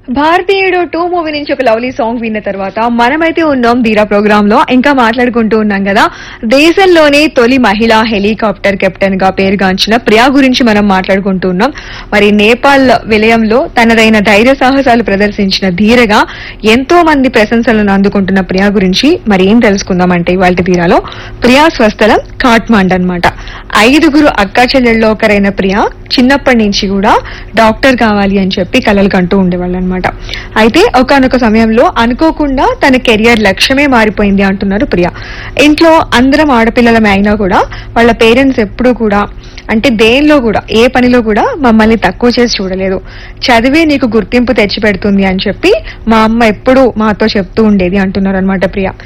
భారతీయుడు two movie నుంచి ఒక లవ్లీ సాంగ్ విన్న తర్వాత మనమైతే ఉన్నాం ధీరా ప్రోగ్రామ్ లో ఇంకా మాట్లాడుకుంటూ ఉన్నాం కదా దేశంలోనే తొలి మహిళా హెలికాప్టర్ కెప్టెన్ గా పేరుగాంచిన ప్రియా గురించి మనం మాట్లాడుకుంటూ ఉన్నాం మరి నేపాల్ విలయంలో తనదైన ధైర్య సాహసాలు ప్రదర్శించిన ధీరగా ఎంతో మంది ప్రశంసలను అందుకుంటున్న ప్రియా గురించి మరి ఏం తెలుసుకుందామంటే ఇవాళ ధీరాలో ప్రియా స్వస్థలం కాట్మాండ్ అన్నమాట ఐదుగురు అక్కా చెల్లెల్లో ఒకరైన ప్రియా చిన్నప్పటి నుంచి కూడా డాక్టర్ కావాలి అని చెప్పి కలలు కంటూ ఉండేవాళ్ళు అనమాట అయితే ఒకనొక సమయంలో అనుకోకుండా తన కెరియర్ లక్ష్యమే మారిపోయింది అంటున్నారు ప్రియా ఇంట్లో అందరం ఆడపిల్లలమే అయినా కూడా వాళ్ళ పేరెంట్స్ ఎప్పుడూ కూడా అంటే దేనిలో కూడా ఏ పనిలో కూడా మమ్మల్ని తక్కువ చేసి చూడలేదు చదివే నీకు గుర్తింపు తెచ్చి పెడుతుంది అని చెప్పి మా అమ్మ ఎప్పుడూ మాతో చెప్తూ ఉండేది అంటున్నారు అనమాట ప్రియా